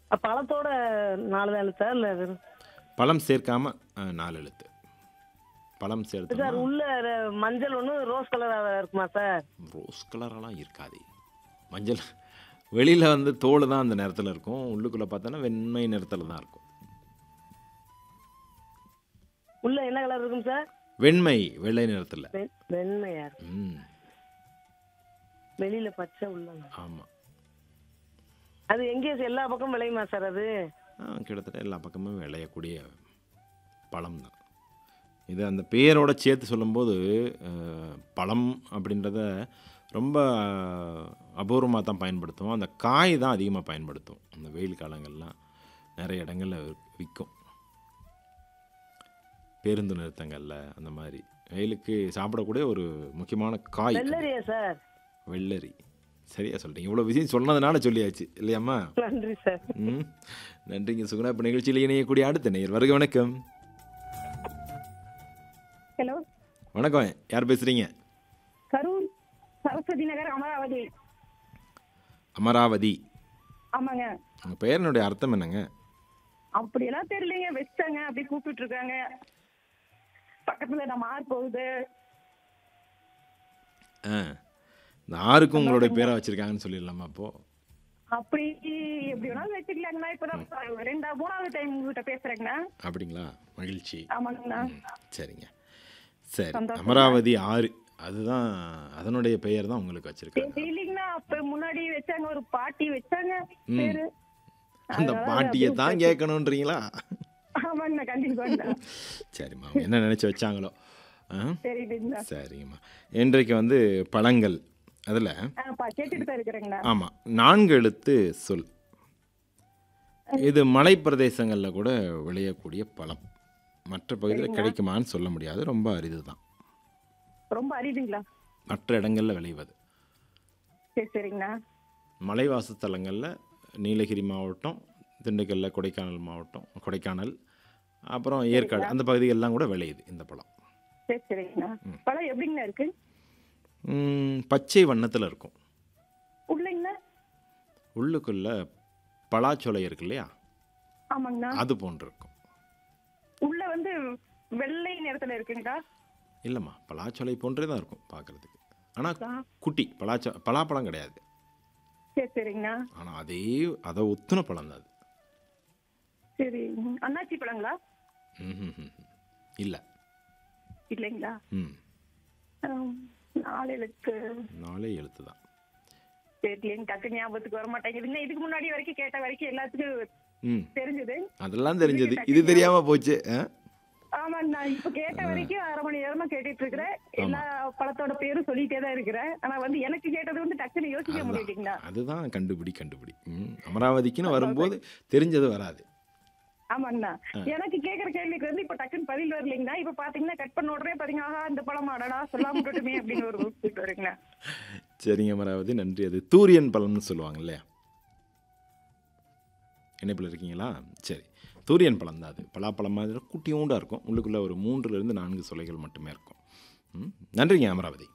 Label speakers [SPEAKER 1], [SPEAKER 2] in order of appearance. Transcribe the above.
[SPEAKER 1] அ, பழத்தோட நாலு தான் எழுத்தா இல்ல வெறும்
[SPEAKER 2] பழம் சேர்க்காம அஹ், நாலு எழுத்து பழம்
[SPEAKER 1] சார்
[SPEAKER 2] சேர்த்தோம்னா
[SPEAKER 1] உள்ள ர- மஞ்சள் ஒன்று ரோஸ் கலரா இருக்குமா சார்
[SPEAKER 2] ரோஸ் கலரெல்லாம் இருக்காது மஞ்சள் வெளியில் வந்து தோல் தான் அந்த நிறத்தில் இருக்கும் உள்ளுக்குள்ளே பார்த்தோன்னா வெண்மை நிறத்தில் தான் இருக்கும்
[SPEAKER 1] உள்ள என்ன கலர் இருக்கும் சார்
[SPEAKER 2] வெண்மை வெள்ளை நிறத்தில்
[SPEAKER 1] வெ- வெண்மையா இருக்கு
[SPEAKER 2] ம்
[SPEAKER 1] வெளியில பச்சை உள்ள
[SPEAKER 2] ஆமாம்
[SPEAKER 1] அது எங்கே எல்லா பக்கமும் விளையுமா சார் அது
[SPEAKER 2] கிட்டத்தட்ட எல்லா பக்கமும் விளையக்கூடிய பழம் தான் இது அந்த பேரோட சேர்த்து சொல்லும்போது அஹ், பழம் அப்படின்றத ரொம்ப அபூர்வமாக தான் பயன்படுத்துவோம் அந்த காய் தான் அதிகமாக பயன்படுத்தும் அந்த வெயில் காலங்கள்லாம் நிறைய இடங்கள்ல விற்கும் பேருந்து நிறுத்தங்களில் அந்த மாதிரி வெயிலுக்கு சாப்பிடக்கூடிய ஒரு முக்கியமான காய்
[SPEAKER 1] வெள்ளரியா சார்
[SPEAKER 2] வெள்ளரி சரியா சொல்லிட்டீங்க இவ்வளோ விஷயம் சொன்னதுனால சொல்லியாச்சு இல்லையாம்மா
[SPEAKER 1] நன்றி சார்
[SPEAKER 2] ம் நன்றிங்க சுகுணா இப்போ நிகழ்ச்சியில் இணையக்கூடிய அடுத்த நேயர் வருக வணக்கம்
[SPEAKER 3] ஹலோ
[SPEAKER 2] வணக்கம் யார் பேசுகிறீங்க
[SPEAKER 3] கரூர் சரஸ்வதி நகர் அமராவதி
[SPEAKER 2] அமராவதி
[SPEAKER 3] ஆமாங்க
[SPEAKER 2] உங்கள் பெயரினுடைய அர்த்தம் என்னங்க
[SPEAKER 3] அப்படியெல்லாம் தெரியலைங்க வச்சிட்டாங்க அப்படி கூப்பிட்டு இருக்காங்க பக்கத்துல நம்ம ஆறு போகுது
[SPEAKER 2] ஆ இந்த ஆறுக்கும் உங்களுடைய பேரை வச்சுருக்காங்கன்னு சொல்லிடலாமா அப்போது
[SPEAKER 3] அப்படி எப்படி வேணாலும் வச்சுக்கலாங்கண்ணா இப்பதான் ரெண்டா மூணாவது டைம் உங்ககிட்ட பேசுறேங்கண்ணா
[SPEAKER 2] அப்படிங்களா மகிழ்ச்சி
[SPEAKER 3] ஆமாங்கண்ணா
[SPEAKER 2] ம், சரிங்க சரி
[SPEAKER 3] சந்தோஷம்.
[SPEAKER 2] அமராவதி ஆறு அதுதான் அதனுடைய பெயர் தான் உங்களுக்கு வச்சுருக்காங்க
[SPEAKER 3] தெரியலீங்கண்ணா அப்ப முன்னாடி வச்சாங்க ஒரு பாட்டி வச்சாங்க பேரு
[SPEAKER 2] அந்த பாட்டியை தான் கேட்கணுன்றீங்களா
[SPEAKER 3] ஆமாங்கண்ணா கண்டிப்பாங்கண்ணா
[SPEAKER 2] சரிம்மா அவங்க என்ன நினச்சி வச்சாங்களோ ஆ
[SPEAKER 3] தெரியுதுங்கண்ணா
[SPEAKER 2] சரிங்கம்மா இன்றைக்கு வந்து பழங்கள் அதில்
[SPEAKER 3] ஆ கேட்டுட்டு தான் இருக்கிறேங்கண்ணா
[SPEAKER 2] ஆமாம் நான்கு எழுத்து சொல் இது மலை பிரதேசங்களில் கூட விளையக்கூடிய பழம் மற்ற பகுதியில் கிடைக்குமான்னு சொல்ல முடியாது ரொம்ப அரிது தான்
[SPEAKER 3] ரொம்ப அரிதுங்களா
[SPEAKER 2] மற்ற இடங்களில் விளைவது
[SPEAKER 3] சரி சரிங்கண்ணா
[SPEAKER 2] மலைவாசத்தலங்களில் நீலகிரி மாவட்டம் திண்டுக்கல்ல கொடைக்கானல் மாவட்டம் கொடைக்கானல் அப்புறம் ஏற்காடு அந்த பகுதிகளெலாம் கூட விளையுது இந்த பழம்
[SPEAKER 3] சரி சரிங்கண்ணா பழம் எப்படிங்கண்ணா இருக்கு
[SPEAKER 2] ம், பச்சை வண்ணத்தில் இருக்கும்
[SPEAKER 3] உள்ளங்கண்ணா
[SPEAKER 2] உள்ளுக்குள்ள பலாச்சோலை இருக்கு இல்லையா
[SPEAKER 3] ஆமாங்கண்ணா
[SPEAKER 2] அது போன்று இருக்கும்
[SPEAKER 3] உள்ள வந்து வெள்ளை நிறத்துல இருக்குங்களா
[SPEAKER 2] இல்லைம்மா பலாச்சோலை போன்றே தான் இருக்கும் பார்க்குறதுக்கு ஆனால்
[SPEAKER 3] ஆ.
[SPEAKER 2] குட்டி பலாச்ச பலாப்பழம் கிடையாது
[SPEAKER 3] சரி சரிங்கண்ணா
[SPEAKER 2] ஆனால் அதே அதை ஒத்துன பழம் தான் அது
[SPEAKER 3] சரி அண்ணாச்சி பழங்களா
[SPEAKER 2] ம் இல்லை
[SPEAKER 3] இல்லைங்களா
[SPEAKER 2] ம்
[SPEAKER 3] ஆம், நாலு எழுத்து
[SPEAKER 2] நாளே எழுத்து தான்
[SPEAKER 3] தெரியலைங்க டக்கு ஞாபகத்துக்கு வர மாட்டேங்குதுங்க இதுக்கு முன்னாடி வரைக்கும் கேட்ட வரைக்கும் எல்லாத்துக்கும்
[SPEAKER 2] ம்
[SPEAKER 3] தெரிஞ்சது
[SPEAKER 2] அதெல்லாம் தெரிஞ்சது இது தெரியாமல் போச்சு ஆ
[SPEAKER 3] ஆமா நான் இப்ப கேட்ட வரைக்கும் அரை மணி நேரமா கேட்டுட்டு இருக்கிறேன் எல்லா பழத்தோட பேரும் சொல்லிட்டே தான் இருக்கிறேன் ஆனா வந்து எனக்கு கேட்டது வந்து டக்குன்னு யோசிக்க முடியலீங்களா
[SPEAKER 2] அதுதான் கண்டுபிடி கண்டுபிடி ம் அமராவதிக்குன்னு வரும்போது தெரிஞ்சது வராது
[SPEAKER 3] ஆமாங்கண்ணா எனக்கு கேக்குற கேள்விக்கு வந்து இப்ப டக்குன்னு பதில் வரலைங்கண்ணா இப்ப பாத்தீங்கன்னா கட் பண்ண உடனே பாத்தீங்கன்னா ஆஹா இந்த பழம் அடடா சொல்லாம விட்டுட்டுமே அப்படின்னு ஒரு கூப்பிட்டு வருங்கண்ணா
[SPEAKER 2] சரிங்க அமராவதி நன்றி அது தூரியன் பழம்னு சொல்லுவாங்க இல்லையா இணைப்பில் இருக்கீங்களா சரி தூரியன் பழம் தான் அது பலாப்பழம் மாதிரி குட்டியோண்டாக இருக்கும் உள்ளுக்குள்ளே ஒரு மூன்றுலேருந்து நான்கு சுளைகள் மட்டுமே இருக்கும் ம் நன்றிங்க அமராவதி